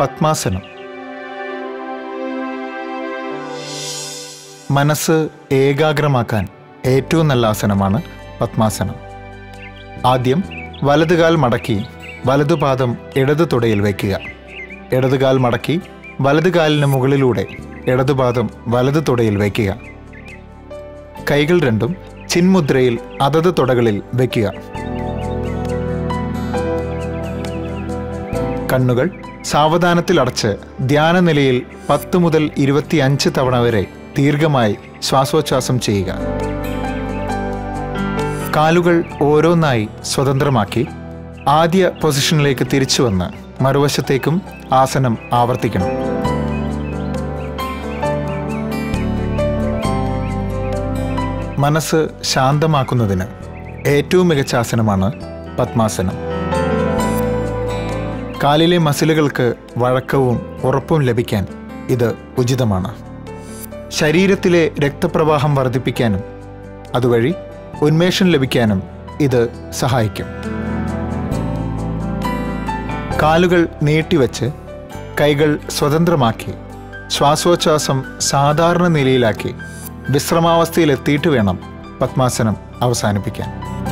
പത്മാസനം മനസ്സ് ഏകാഗ്രമാക്കാൻ ഏറ്റവും നല്ല ആസനമാണ് പത്മാസനം ആദ്യം വലതുകാൽ മടക്കി വലതുപാദം ഇടതു തുടയിൽ വയ്ക്കുക ഇടതുകാൽ മടക്കി വലതുകാലിന് മുകളിലൂടെ ഇടതുപാദം വലതു തുടയിൽ വയ്ക്കുക കൈകൾ രണ്ടും ചിന്മുദ്രയിൽ അതത് തുടകളിൽ വയ്ക്കുക കണ്ണുകൾ സാവധാനത്തിൽ അടച്ച് ധ്യാനനിലയിൽ പത്ത് മുതൽ ഇരുപത്തിയഞ്ച് തവണ വരെ ദീർഘമായി ശ്വാസോച്ഛ്വാസം ചെയ്യുക കാലുകൾ ഓരോന്നായി സ്വതന്ത്രമാക്കി ആദ്യ പൊസിഷനിലേക്ക് തിരിച്ചു വന്ന് മറുവശത്തേക്കും ആസനം ആവർത്തിക്കണം മനസ്സ് ശാന്തമാക്കുന്നതിന് ഏറ്റവും മികച്ച ആസനമാണ് പത്മാസനം കാലിലെ മസിലുകൾക്ക് വഴക്കവും ഉറപ്പും ലഭിക്കാൻ ഇത് ഉചിതമാണ് ശരീരത്തിലെ രക്തപ്രവാഹം വർദ്ധിപ്പിക്കാനും അതുവഴി ഉന്മേഷം ലഭിക്കാനും ഇത് സഹായിക്കും കാലുകൾ നീട്ടിവെച്ച് കൈകൾ സ്വതന്ത്രമാക്കി ശ്വാസോച്ഛ്വാസം സാധാരണ നിലയിലാക്കി വിശ്രമാവസ്ഥയിലെത്തിയിട്ട് വേണം പത്മാസനം അവസാനിപ്പിക്കാൻ